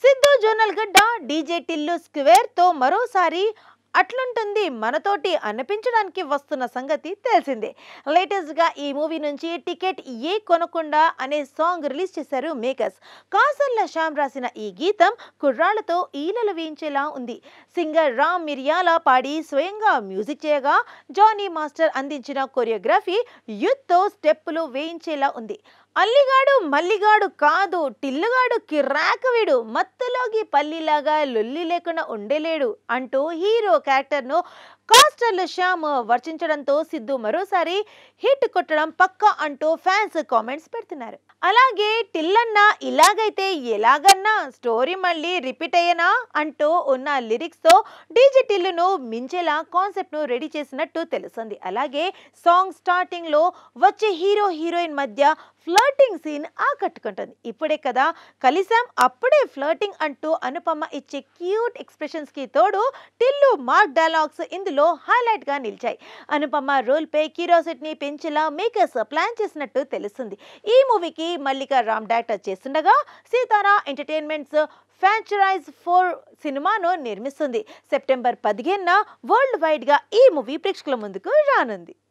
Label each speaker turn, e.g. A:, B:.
A: Siddhu Jonnalagadda DJ Tillu స్క్వేర్తో మరోసారి అట్లుంటుంది మనతోటి అనిపించడానికి వస్తున్న సంగతి తెలిసిందే లేటెస్ట్గా ఈ మూవీ నుంచి టికెట్ ఏ కొనకుండా అనే సాంగ్ రిలీజ్ చేశారు మేకర్స్ కాసర్ల శ్యామ్ రాసిన ఈ గీతం కుర్రాళ్లతో ఈలలు వేయించేలా ఉంది సింగర్ రామ్ మిరియాల పాడి స్వయంగా మ్యూజిక్ చేయగా జానీ మాస్టర్ అందించిన కొరియోగ్రఫీ యూత్తో స్టెప్పులు వేయించేలా ఉంది అల్లిగాడు మల్లిగాడు కాదు టిల్లుగాడు కిర్రాక వీడు మత్తులోకి పల్లిలాగా లొల్లి లేకుండా ఉండలేడు అంటూ హీరో క్యారెక్టర్ను కాస్టర్లు శ్యామ్ వర్చించడంతో సిద్ధు మరోసారి హిట్ కొట్టడం పక్కా అంటూ ఫ్యాన్స్ కామెంట్స్ పెడుతున్నారు అలాగే టిల్లన్న ఇలాగైతే ఎలాగన్నా స్టోరీ మళ్ళీ రిపీట్ అయ్యేనా అంటూ ఉన్న లిరిక్స్తో డీజే టిల్లును మించేలా కాన్సెప్ట్ను రెడీ చేసినట్టు తెలుస్తుంది అలాగే సాంగ్ స్టార్టింగ్లో వచ్చే హీరో హీరోయిన్ మధ్య ఫ్లర్టింగ్ సీన్ ఆకట్టుకుంటుంది ఇప్పుడే కదా కలిసాం అప్పుడే ఫ్లర్టింగ్ అంటూ అనుపమ ఇచ్చే క్యూట్ ఎక్స్ప్రెషన్స్కి తోడు టిల్లు మార్క్ డైలాగ్స్ ఇందులో హైలైట్గా నిలిచాయి అనుపమ రోల్పై క్యూరియాసిటీని పెంచేలా మేకర్స్ ప్లాన్ చేసినట్టు తెలుస్తుంది ఈ మూవీకి మల్లిక రామ్ డైరెక్టర్ చేస్తుండగా సీతారా ఎంటర్టైన్మెంట్స్ ఫ్రాంచరైజ్ ఫోర్ సినిమాను నిర్మిస్తుంది సెప్టెంబర్ పదిహేనున వరల్డ్ వైడ్గా ఈ మూవీ ప్రేక్షకుల ముందుకు రానుంది